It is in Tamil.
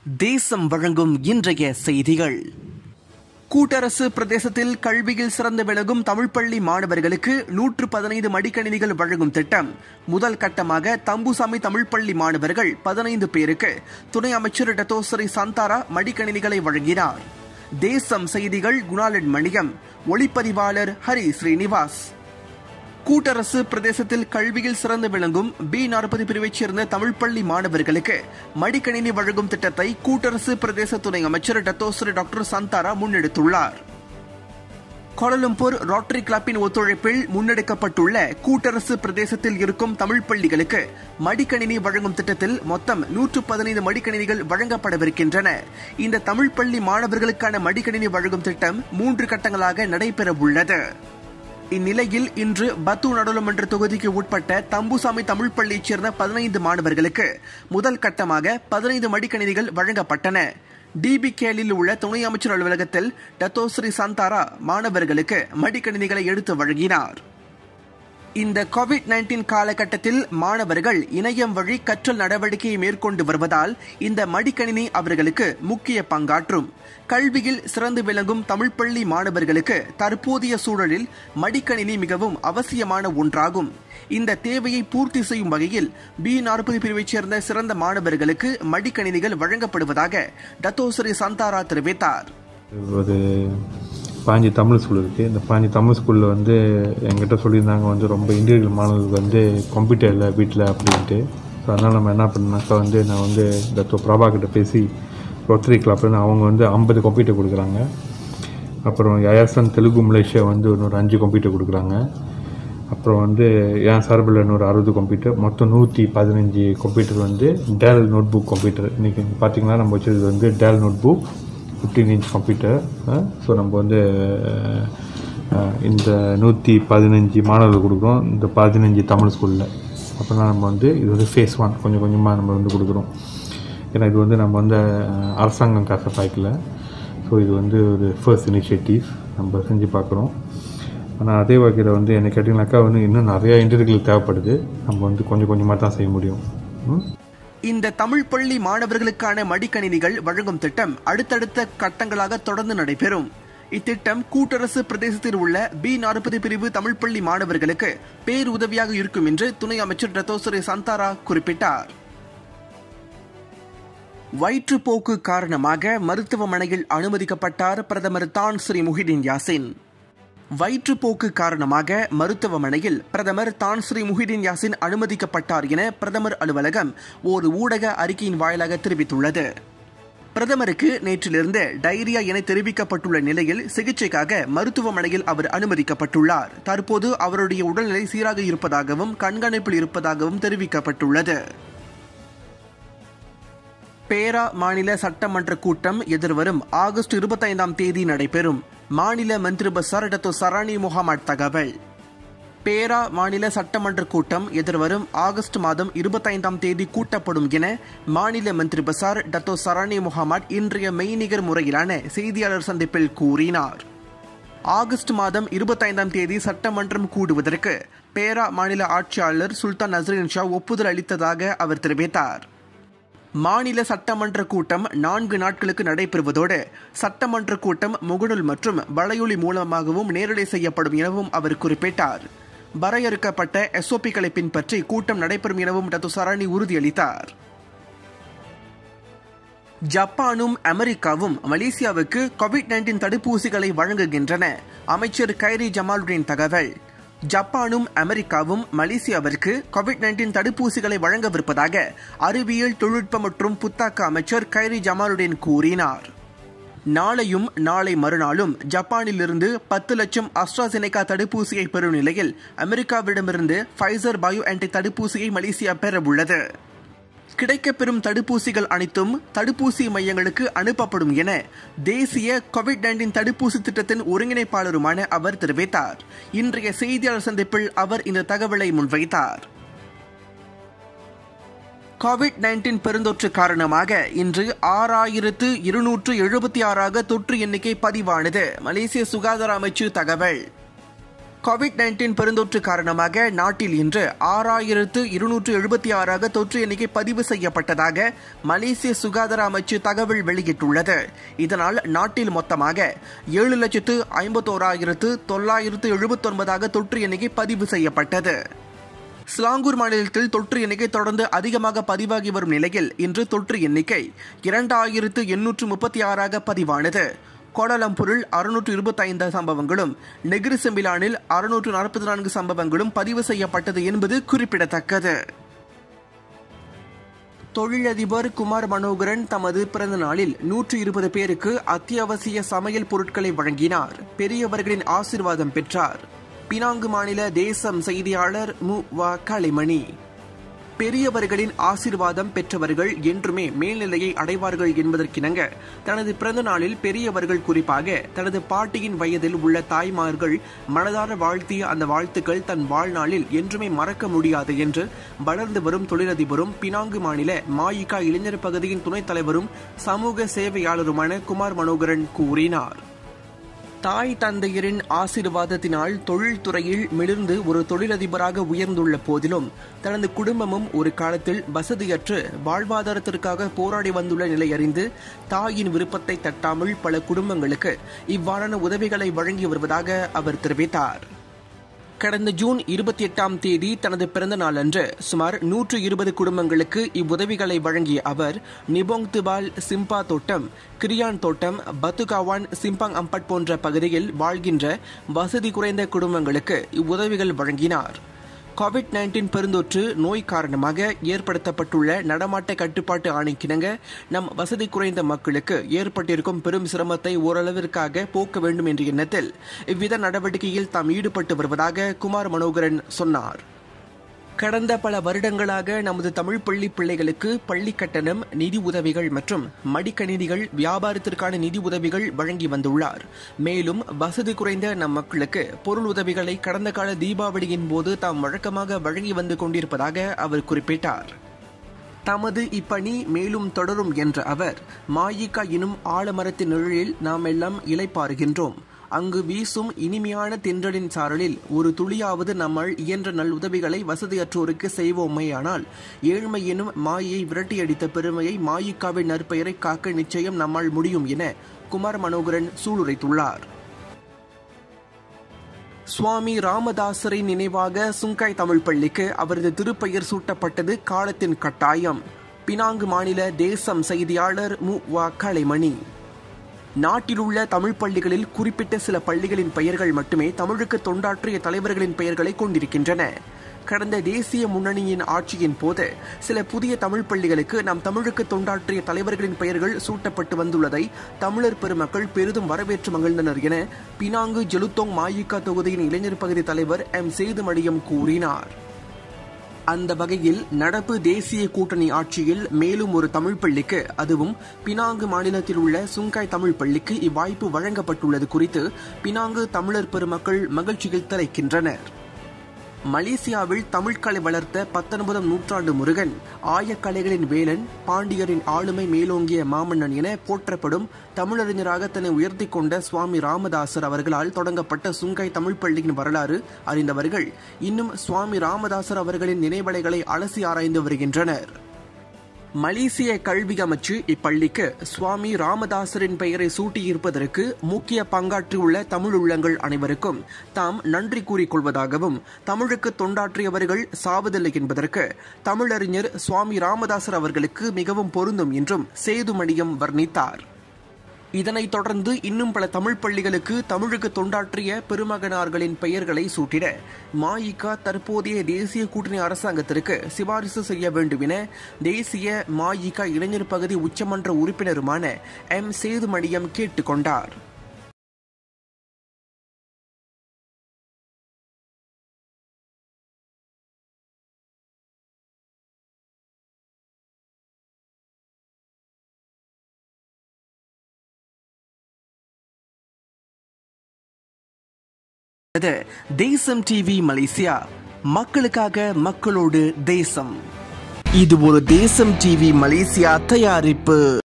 தேசம் வழங்கும் இன்றைய செய்திகள் கூட்டரசு பிரதேசத்தில் கல்வியில் சிறந்து விளங்கும் தமிழ் பள்ளி மாணவர்களுக்கு நூற்று பதினைந்து மடிக்கணினிகள் வழங்கும் திட்டம் முதல் கட்டமாக தம்புசாமி தமிழ் பள்ளி மாணவர்கள் பதினைந்து பேருக்கு துணை அமைச்சர் டத்தோசரி சந்தாரா மடிக்கணினிகளை வழங்கினார் தேசம் செய்திகள் குணாலன் மணியம் ஒளிப்பதிவாளர் ஹரி ஸ்ரீனிவாஸ் கூட்டரசு பிரதேசத்தில் கல்வியில் சிறந்து விளங்கும் பி நாற்பது பிரிவைச் சேர்ந்த தமிழ் பள்ளி மாணவர்களுக்கு மடிக்கணினி வழங்கும் திட்டத்தை கூட்டரசு பிரதேச துணை அமைச்சர் டத்தோசரி டாக்டர் சந்தாரா முன்னெடுத்துள்ளார் கோலலம்பூர் ரோட்டரி கிளப்பின் ஒத்துழைப்பில் முன்னெடுக்கப்பட்டுள்ள கூட்டரசு பிரதேசத்தில் இருக்கும் தமிழ் பள்ளிகளுக்கு மடிக்கணினி வழங்கும் திட்டத்தில் மொத்தம் நூற்று பதினைந்து மடிக்கணினிகள் வழங்கப்படவிருக்கின்றன இந்த தமிழ் பள்ளி மாணவர்களுக்கான மடிக்கணினி வழங்கும் திட்டம் மூன்று கட்டங்களாக நடைபெறவுள்ளது இந்நிலையில் இன்று பத்து நாடாளுமன்ற தொகுதிக்கு உட்பட்ட தம்புசாமி தமிழ் பள்ளியைச் சேர்ந்த பதினைந்து மாணவர்களுக்கு முதல் கட்டமாக பதினைந்து மடிக்கணினிகள் வழங்கப்பட்டன டிபி கேலில் உள்ள துணை அமைச்சர் அலுவலகத்தில் டத்தோஸ்ரீ சந்தாரா மாணவர்களுக்கு மடிக்கணினிகளை எடுத்து வழங்கினார் இந்த கோவிட் நைன்டீன் காலகட்டத்தில் மாணவர்கள் இணையம் வழி கற்றல் நடவடிக்கையை மேற்கொண்டு வருவதால் இந்த மடிக்கணினி அவர்களுக்கு முக்கிய பங்காற்றும் கல்வியில் சிறந்து விளங்கும் தமிழ் பள்ளி மாணவர்களுக்கு தற்போதைய சூழலில் மடிக்கணினி மிகவும் அவசியமான ஒன்றாகும் இந்த தேவையை பூர்த்தி செய்யும் வகையில் பி நாற்பது பிரிவைச் சேர்ந்த சிறந்த மாணவர்களுக்கு மடிக்கணினிகள் வழங்கப்படுவதாக டத்தோசரி சந்தாரா தெரிவித்தார் ஒரு பாஞ்சி தமிழ் ஸ்கூல் இருக்குது இந்த பாஞ்சி தமிழ் ஸ்கூலில் வந்து எங்கிட்ட சொல்லியிருந்தாங்க வந்து ரொம்ப இண்டிவிஜுவல் மாணவர்களுக்கு வந்து கம்ப்யூட்டர் இல்லை வீட்டில் அப்படின்ட்டு ஸோ அதனால் நம்ம என்ன பண்ணாக்கா வந்து நான் வந்து இந்த பிரபா கிட்ட பேசி ரொட்டரி கிளப்னு அவங்க வந்து ஐம்பது கம்ப்யூட்டர் கொடுக்குறாங்க அப்புறம் யாயாசன் தெலுங்கு மலேசியா வந்து இன்னொரு அஞ்சு கம்ப்யூட்டர் கொடுக்குறாங்க அப்புறம் வந்து என் சார்பில் இன்னொரு அறுபது கம்ப்யூட்டர் மொத்தம் நூற்றி பதினஞ்சு கம்ப்யூட்டர் வந்து டேல் நோட் புக் கம்ப்யூட்டர் இன்றைக்கி பார்த்தீங்கன்னா நம்ம வச்சது வந்து Dell notebook fifteen inch computer so நம்ம வந்து அஹ், இந்த நூற்றி பதினஞ்சு மாணவர்கள் கொடுக்குறோம் இந்த பதினஞ்சு தமிழ் ஸ்கூலில் அப்படின்னா நம்ம வந்து இது வந்து ஃபேஸ் ஒன் கொஞ்சம் கொஞ்சமாக நம்ம வந்து கொடுக்குறோம் ஏன்னா இது வந்து நம்ம வந்து அஹ், அரசாங்கம் காசை பாய்க்கல ஸோ இது வந்து ஒரு ஃபர்ஸ்ட் இனிஷியேட்டிவ் நம்ம செஞ்சு பார்க்குறோம் ஆனால் அதே வகையில் வந்து என்ன கேட்டிங்கனாக்கா வந்து இன்னும் நிறையா இன்டர்வியூகள் தேவைப்படுது நம்ம வந்து கொஞ்சம் கொஞ்சமாக தான் செய்ய முடியும் ம் இந்த தமிழ் பள்ளி மாணவர்களுக்கான மடிக்கணினிகள் வழங்கும் திட்டம் அடுத்தடுத்த கட்டங்களாக தொடர்ந்து நடைபெறும் இத்திட்டம் கூட்டரசு பிரதேசத்தில் உள்ள பி நாற்பது பிரிவு தமிழ் பள்ளி மாணவர்களுக்கு பேருதவியாக இருக்கும் என்று துணை அமைச்சர் டத்தோசரி சந்தாரா குறிப்பிட்டார் வயிற்றுப்போக்கு காரணமாக மருத்துவமனையில் அனுமதிக்கப்பட்டார் பிரதமர் தான் ஸ்ரீ முஹிதீன் யாசின் வயிற்றுப்போக்கு காரணமாக மருத்துவமனையில் பிரதமர் தான் ஸ்ரீ முஹிதீன் யாசின் அனுமதிக்கப்பட்டார் என பிரதமர் அலுவலகம் ஒரு ஊடக அறிக்கையின் வாயிலாக தெரிவித்துள்ளது பிரதமருக்கு நேற்றிலிருந்து டைரியா என தெரிவிக்கப்பட்டுள்ள நிலையில் சிகிச்சைக்காக மருத்துவமனையில் அவர் அனுமதிக்கப்பட்டுள்ளார் தற்போது அவருடைய உடல்நிலை சீராக இருப்பதாகவும் கண்காணிப்பில் இருப்பதாகவும் தெரிவிக்கப்பட்டுள்ளது பேரா மாநில சட்டமன்ற கூட்டம் எதிர்வரும் ஆகஸ்ட் இருபத்தைந்தாம் தேதி நடைபெறும் மாநில மந்திரி பசார் டத்தோ சரானி முகமது தகவல் பேரா மாநில சட்டமன்ற கூட்டம் எதிர்வரும் ஆகஸ்ட் மாதம் இருபத்தைந்தாம் தேதி கூட்டப்படும் என மாநில மந்திரி பசார் டத்தோ சரானி முகமது இன்றைய மெய்நிகர் முறையிலான செய்தியாளர் சந்திப்பில் கூறினார் ஆகஸ்ட் மாதம் இருபத்தைந்தாம் தேதி சட்டமன்றம் கூடுவதற்கு பேரா மாநில ஆட்சியாளர் சுல்தான் நசரின் ஷா ஒப்புதல் அளித்ததாக அவர் தெரிவித்தார் மாநில சட்டமன்ற கூட்டம் நான்கு நாட்களுக்கு நடைபெறுவதோடு சட்டமன்ற கூட்டம் முகநூல் மற்றும் வலையொலி மூலமாகவும் நேரலை செய்யப்படும் எனவும் அவர் குறிப்பிட்டார் வரையறுக்கப்பட்ட எஸ்ஓபிக்களை பின்பற்றி கூட்டம் நடைபெறும் எனவும் டத்து சரணி உறுதியளித்தார் ஜப்பானும் அமெரிக்காவும் மலேசியாவுக்கு கோவிட் நைன்டீன் தடுப்பூசிகளை வழங்குகின்றன அமைச்சர் கைரி ஜமாலுடன் தகவல் ஜப்பானும் அமெரிக்காவும் மலேசியாவிற்கு கோவிட் நைன்டீன் தடுப்பூசிகளை வழங்கவிருப்பதாக அறிவியல் தொழில்நுட்ப மற்றும் புத்தாக்க அமைச்சர் கைரி ஜமாலுடன் கூறினார் நாளையும் நாளை மறுநாளும் ஜப்பானிலிருந்து பத்து லட்சம் அஸ்ட்ராசெனேகா தடுப்பூசியை பெறும் நிலையில் அமெரிக்காவிடமிருந்து ஃபைசர் பயோ ஆன்டிக் தடுப்பூசியை மலேசியா பெறவுள்ளது கிடைக்கப்பெறும் தடுப்பூசிகள் அனைத்தும் தடுப்பூசி மையங்களுக்கு அனுப்பப்படும் என தேசிய கோவிட் நைன்டீன் தடுப்பூசி திட்டத்தின் ஒருங்கிணைப்பாளருமான அவர் தெரிவித்தார் இன்றைய செய்தியாளர் சந்திப்பில் அவர் இந்த தகவலை முன்வைத்தார் கோவிட் நைன்டீன் பெருந்தொற்று காரணமாக இன்று ஆறாயிரத்து இருநூற்று எழுபத்தி ஆறாக தொற்று எண்ணிக்கை பதிவானது மலேசிய சுகாதார அமைச்சு தகவல் கோவிட் நைன்டீன் பெருந்தொற்று காரணமாக நாட்டில் இன்று ஆறாயிரத்து இருநூற்று எழுபத்தி ஆறாக தொற்று எண்ணிக்கை பதிவு செய்யப்பட்டதாக மலேசிய சுகாதார அமைச்சு தகவல் வெளியிட்டுள்ளது இதனால் நாட்டில் மொத்தமாக ஏழு லட்சத்து ஐம்பத்தோராயிரத்து தொள்ளாயிரத்து எழுபத்தொன்பதாக தொற்று எண்ணிக்கை பதிவு செய்யப்பட்டது ஸ்லாங்கூர் மாநிலத்தில் தொற்று எண்ணிக்கை தொடர்ந்து அதிகமாக பதிவாகி வரும் நிலையில் இன்று தொற்று எண்ணிக்கை இரண்டாயிரத்து எண்ணூற்று முப்பத்தி ஆறாக பதிவானது கோலாலம்பூரில் அறுநூற்று இருபத்தைந்து சம்பவங்களும் நெகிரி செம்பிலானில் அறுநூற்று நாற்பத்தி நான்கு சம்பவங்களும் பதிவு செய்யப்பட்டது என்பது குறிப்பிடத்தக்கது தொழிலதிபர் குமார் மனோகரன் தமது பிறந்த நாளில் நூற்று இருபது பேருக்கு அத்தியாவசிய சமையல் பொருட்களை வழங்கினார் பெரியவர்களின் ஆசிர்வாதம் பெற்றார் பினாங்கு மாநில தேசம் செய்தியாளர் மு வ கலைமணி பெரியவர்களின் ஆசிர்வாதம் பெற்றவர்கள் என்றுமே மேல்நிலையை அடைவார்கள் என்பதற்கிணங்க தனது பிறந்த நாளில் பெரியவர்கள் குறிப்பாக தனது பாட்டியின் வயதில் உள்ள தாய்மார்கள் மனதார வாழ்த்திய அந்த வாழ்த்துக்கள் தன் வாழ்நாளில் என்றுமே மறக்க முடியாது என்று வளர்ந்து வரும் தொழிலதிபரும் பினாங்கு மாநில மாயிகா இளைஞர் பகுதியின் துணைத் தலைவரும் சமூக சேவையாளருமான குமார் மனோகரன் கூறினார் தாய் தந்தையரின் ஆசீர்வாதத்தினால் தொழில்துறையில் மிளிர்ந்து ஒரு தொழிலதிபராக உயர்ந்துள்ள போதிலும் தனது குடும்பமும் ஒரு காலத்தில் வசதியற்று வாழ்வாதாரத்திற்காக போராடி வந்துள்ள நிலை அறிந்து தாயின் விருப்பத்தை தட்டாமல் பல குடும்பங்களுக்கு இவ்வாறான உதவிகளை வழங்கி வருவதாக அவர் தெரிவித்தார் கடந்த ஜூன் இருபத்தி எட்டாம் தேதி தனது பிறந்த நாளன்று சுமார் நூற்று இருபது குடும்பங்களுக்கு இவ்வுதவிகளை வழங்கிய அவர் நிபோங் துபால் சிம்பா தோட்டம் கிரியான் தோட்டம் பத்துகாவான் சிம்பாங் அம்பட் போன்ற பகுதியில் வாழ்கின்ற வசதி குறைந்த குடும்பங்களுக்கு இவ்வுதவிகள் வழங்கினார் கோவிட் நைன்டீன் பெருந்தொற்று நோய் காரணமாக ஏற்படுத்தப்பட்டுள்ள நடமாட்ட கட்டுப்பாட்டு ஆணைக்கிணங்க நம் வசதி குறைந்த மக்களுக்கு ஏற்பட்டிருக்கும் பெரும் சிரமத்தை ஓரளவிற்காக போக்க வேண்டும் என்ற எண்ணத்தில் இவ்வித நடவடிக்கையில் தாம் ஈடுபட்டு வருவதாக குமார் மனோகரன் சொன்னார் கடந்த பல வருடங்களாக நமது தமிழ் பள்ளி பிள்ளைகளுக்கு பள்ளி கட்டணம் நிதி உதவிகள் மற்றும் மடிக்கணினிகள் வியாபாரத்திற்கான நிதி உதவிகள் வழங்கி வந்துள்ளார் மேலும் வசதி குறைந்த நம் மக்களுக்கு பொருள் உதவிகளை கடந்த கால தீபாவளியின் போது தாம் வழக்கமாக வழங்கி வந்து கொண்டிருப்பதாக அவர் குறிப்பிட்டார் தமது இப்பணி மேலும் தொடரும் என்ற அவர் மாயிகா எனும் ஆலமரத்தின் நிழலில் நாம் எல்லாம் இலைப்பாருகின்றோம் அங்கு வீசும் இனிமையான தென்றலின் சாரலில் ஒரு துளியாவது நம்மால் இயன்ற நல் உதவிகளை வசதியற்றோருக்கு செய்வோமேயானால் ஏழ்மை எனும் மாயை விரட்டியடித்த பெருமையை மாயிக்காவின் நற்பெயரை காக்க நிச்சயம் நம்மால் முடியும் என குமார் மனோகரன் சூளுரைத்துள்ளார் சுவாமி ராமதாசரின் நினைவாக சுங்காய் தமிழ் பள்ளிக்கு அவரது திருப்பெயர் சூட்டப்பட்டது காலத்தின் கட்டாயம் பினாங்கு மாநில தேசம் செய்தியாளர் மு வ கலைமணி நாட்டிலுள்ள தமிழ் பள்ளிகளில் குறிப்பிட்ட சில பள்ளிகளின் பெயர்கள் மட்டுமே தமிழுக்கு தொண்டாற்றிய தலைவர்களின் பெயர்களை கொண்டிருக்கின்றன கடந்த தேசிய முன்னணியின் ஆட்சியின் போது சில புதிய தமிழ் பள்ளிகளுக்கு நம் தமிழுக்கு தொண்டாற்றிய தலைவர்களின் பெயர்கள் சூட்டப்பட்டு வந்துள்ளதை தமிழர் பெருமக்கள் பெரிதும் வரவேற்று மகிழ்ந்தனர் என பினாங்கு ஜெலுத்தோங் மாயிகா தொகுதியின் இளைஞர் பகுதி தலைவர் எம் சேதுமணியம் கூறினார் அந்த வகையில் நடப்பு தேசிய கூட்டணி ஆட்சியில் மேலும் ஒரு தமிழ் பள்ளிக்கு அதுவும் பினாங்கு மாநிலத்தில் உள்ள சுங்காய் தமிழ் பள்ளிக்கு இவ்வாய்ப்பு வழங்கப்பட்டுள்ளது குறித்து பினாங்கு தமிழர் பெருமக்கள் மகிழ்ச்சியில் திளைக்கின்றனர் மலேசியாவில் தமிழ்கலை வளர்த்த பத்தொன்பதாம் நூற்றாண்டு முருகன் ஆயக்கலைகளின் வேலன் பாண்டியரின் ஆளுமை மேலோங்கிய மாமன்னன் என போற்றப்படும் தமிழறிஞராக தன்னை உயர்த்தி கொண்ட சுவாமி ராமதாசர் அவர்களால் தொடங்கப்பட்ட சுங்காய் தமிழ் பள்ளியின் வரலாறு அறிந்தவர்கள் இன்னும் சுவாமி ராமதாசர் அவர்களின் நினைவலைகளை அலசி ஆராய்ந்து வருகின்றனர் மலேசிய கல்வி அமைச்சு இப்பள்ளிக்கு சுவாமி ராமதாசரின் பெயரை சூட்டியிருப்பதற்கு முக்கிய பங்காற்றியுள்ள தமிழ் உள்ளங்கள் அனைவருக்கும் தாம் நன்றி கூறிக்கொள்வதாகவும் தமிழுக்கு தொண்டாற்றியவர்கள் சாவதில்லை என்பதற்கு தமிழறிஞர் சுவாமி ராமதாசர் அவர்களுக்கு மிகவும் பொருந்தும் என்றும் சேதுமணியம் வர்ணித்தார் இதனைத் தொடர்ந்து இன்னும் பல தமிழ் பள்ளிகளுக்கு தமிழுக்கு தொண்டாற்றிய பெருமகனார்களின் பெயர்களை சூட்டிட மாயிகா தற்போதைய தேசிய கூட்டணி அரசாங்கத்திற்கு சிபாரிசு செய்ய வேண்டும் என தேசிய மாயிகா இளைஞர் பகுதி உச்சமன்ற உறுப்பினருமான எம் சேதுமணியம் கேட்டுக்கொண்டார் இது தேசம் டிவி மலேசியா மக்களுக்காக மக்களோடு தேசம் இது ஒரு தேசம் டிவி மலேசியா தயாரிப்பு